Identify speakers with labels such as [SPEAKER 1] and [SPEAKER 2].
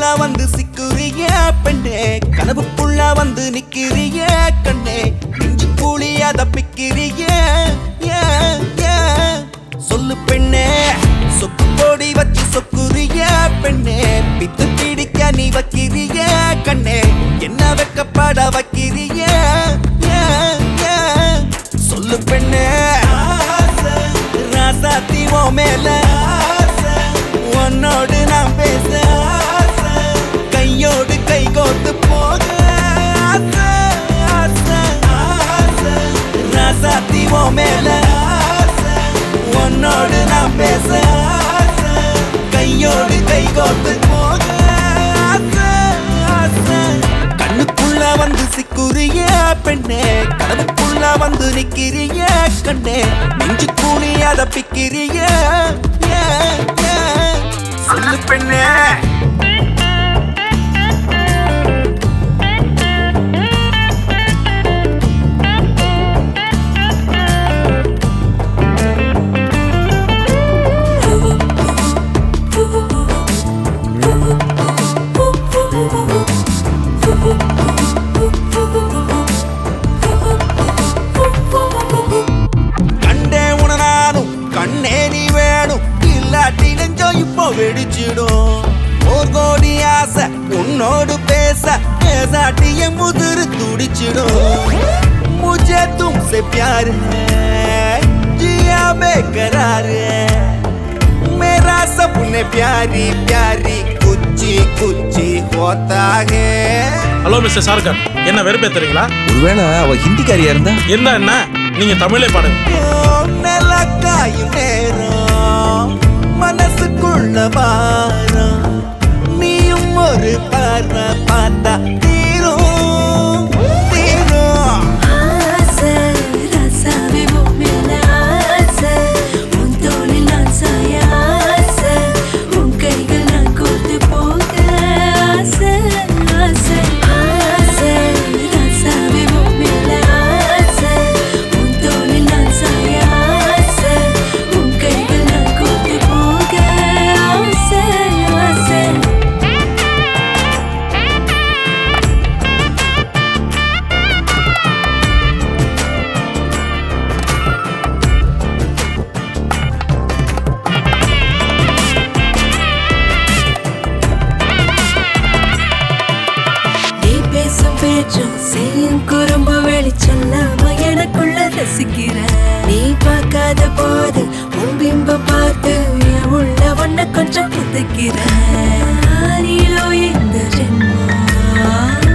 [SPEAKER 1] வந்து சிக்குறிய பெண்ணே கனவுக்குள்ள வந்து நிக்கிறிய கண்ணே நெஞ்சு கூலியா தப்பிக்கிறிய ஏன், ஏன்? சொல்லு பெண்ணே சொக்கு போடி வச்சு சொக்குறிய பெண்ணே பித்து பிடிக்க நீ வைக்கிறிய கண்ணே என்ன வெக்கப்பட வைக்கிறிய ஏன், ஏன்? சொல்லு பெண்ணே ராசாத்தி ஓ மேல உன்னோடு நான் பேச கையோடு கை கோத்து போக ஆசை, ஆசை, ஆசை. ராசாத்தி ஓ மேல உன்னோடு நான் பேச கையோடு கை கோத்து போக ஆசை, ஆசை. கண்ணுக்குள்ள வந்து சிக்குறிய பெண்ணே கனவுக்குள்ள வந்து நிக்கிறிய கண்ணே நெஞ்சு கூலி அத பிக்கிறிய ஏன், ஏன்? சொல்லு பெண்ணே கண்டே உணனானும் கண்ணே நீ வேணும் இல்லாட்டி நெஞ்சம் இப்போ வெடிச்சிடும் ஒரு கோடி ஆசை உன்னோடு பேச பேசாட்டி என் முதிரு துடிச்சிடும் முझे तुमसे प्यार है जिया बेकरार है मेरा सपने प्यारी प्यारी कुछ कुछ होता है
[SPEAKER 2] ஹலோ மிஸ்டர் சார்கர் என்ன வெறுப்பேத்துறீங்களா
[SPEAKER 3] ஒருவேளை அவ ஹிந்திக்காரியா இருந்தா
[SPEAKER 2] இருந்தா என்ன நீங்க தமிழே பாடுங்க
[SPEAKER 1] நிலக்காயும் நேரம் மனசுக்குள்ள வாரம் நீயும் ஒரு பார்வை பார்த்தா தீரும் தீரும்
[SPEAKER 4] ஆசை ரசாவே உன்மேல ஆசை உன் தோளில் நான் சாய ஆசை உன் கைகள் நான் கோர்த்து போக ஆசை ஆசை ஆசை ரசாவே உன்மேல ஆசை உன் தோளில் நான் சாய ஆசை உன் கைகள் நான் கோர்த்து போக ஆசை ஆசை நீ பேசும் பேச்சும் செய்யும் குறும்பு வெளிச்சொல்லாம எனக்குள்ள ரசிக்கிற நீ பார்க்காத போது உன் பிம்பம் பார்த்து என் உள்ள ஒன்ன கொஞ்சம் புதுக்கிற நீலோ இந்த ஜென்மம்